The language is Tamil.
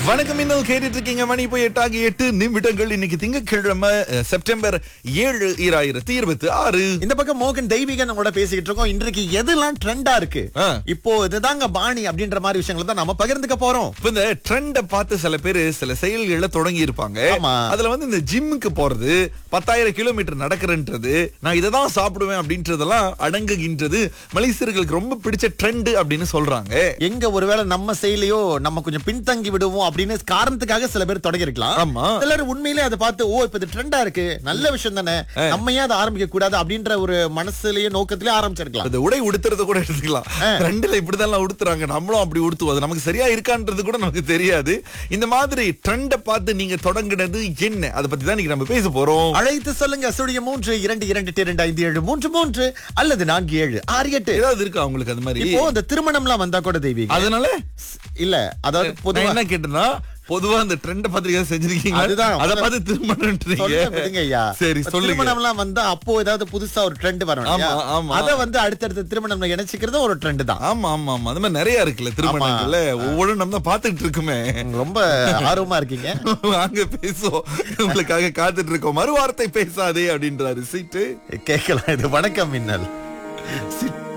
வணக்கம் இன்னும் கேட்டுட்டு இருக்கீங்க மணி போய் எட்டாகி எட்டு நிமிடங்கள் இன்னைக்கு திங்கட்கிழமை அஹ், செப்டம்பர் ஏழு ஈராயிரத்தி இருபத்தி ஆறு இந்த பக்கம் மோகன் தெய்வீகன் நம்மளோட பேசிக்கிட்டு இருக்கோம் இன்றைக்கு எதெல்லாம் ட்ரெண்டா இருக்கு ஆ. இப்போ இதுதாங்க பாணி அப்படின்ற மாதிரி விஷயங்களை தான் நம்ம பகிர்ந்துக்க போறோம் இப்ப இந்த ட்ரெண்ட பார்த்து சில பேர் சில செயல்களை தொடங்கி இருப்பாங்க ஆமா. அதுல வந்து இந்த ஜிம்முக்கு போறது பத்தாயிரம் கிலோமீட்டர் நடக்கிறன்றது நான் இதை தான் சாப்பிடுவேன் அப்படின்றதெல்லாம் அடங்குகின்றது மலேசியர்களுக்கு ரொம்ப பிடிச்ச ட்ரெண்ட் அப்படின்னு சொல்றாங்க எங்க ஒருவேளை நம்ம செயலையோ நம்ம கொஞ்சம் பின்தங்கி விடுவோம் அப்படின்னு காரணத்துக்காக சில பேர் தொடங்கி இருக்கலாம் ஆமா. சிலர் உண்மையிலே அதை பார்த்து ஓ இப்ப இது ட்ரெண்டா இருக்கு நல்ல விஷயம் தானே நம்ம ஏன் அதை ஆரம்பிக்க கூடாது அப்படின்ற ஒரு மனசுலயே நோக்கத்திலே ஆரம்பிச்சிருக்கலாம் இந்த உடை உடுத்துறத கூட எடுத்துக்கலாம் ட்ரெண்ட்ல இப்படிதான் உடுத்துறாங்க நம்மளும் அப்படி உடுத்துவோம் அது நமக்கு சரியா இருக்கான்றது கூட நமக்கு தெரியாது இந்த மாதிரி ட்ரெண்ட பார்த்து நீங்க தொடங்குனது என்ன அதை பத்தி தான் இன்னைக்கு நம்ம பேச போறோம் அழைத்து சொல்லுங்க சுழிய மூன்று இரண்டு இரண்டு எட்டு, இரண்டு ஐந்து ஏழு மூன்று மூன்று அல்லது நான்கு ஏழு ஆறு எட்டு ஏதாவது இருக்கா உங்களுக்கு அது மாதிரி இப்போ இந்த திருமணம்லாம் வந்தா கூட தெய்வீக அதனால இல்ல அதாவது நான் பொதுவா என்ன கேட்டேன்னா பொதுவா அந்த ட்ரெண்ட் பத்திரிக்கை செஞ்சிருக்கீங்க அதுதான். அத பார்த்து திருமணம்ன்றீங்க சொல்லுங்க விடுங்க ஐயா. சரி இப்ப சொல்லுங்க திருமணம்லாம் வந்தா அப்போ ஏதாவது புதுசா ஒரு ட்ரெண்ட் வரும் ஆமா, ஆமா. அத வந்து அடுத்தடுத்த திருமணம் இணைச்சிக்கிறது ஒரு ட்ரெண்ட் தான் ஆமா ஆமா ஆமா அது மாதிரி நிறைய இருக்குல்ல திருமணங்கள்ல ஒவ்வொன்றும் நம்ம தான் பாத்துட்டு இருக்குமே ரொம்ப ஆர்வமா இருக்கீங்க வாங்க பேசுவோம் உங்களுக்காக காத்துட்டு இருக்கோம் மறுவார்த்தை பேசாதே அப்படின்றாரு சீட்டு கேட்கலாம் இது வணக்கம் மின்னல் சிட்டு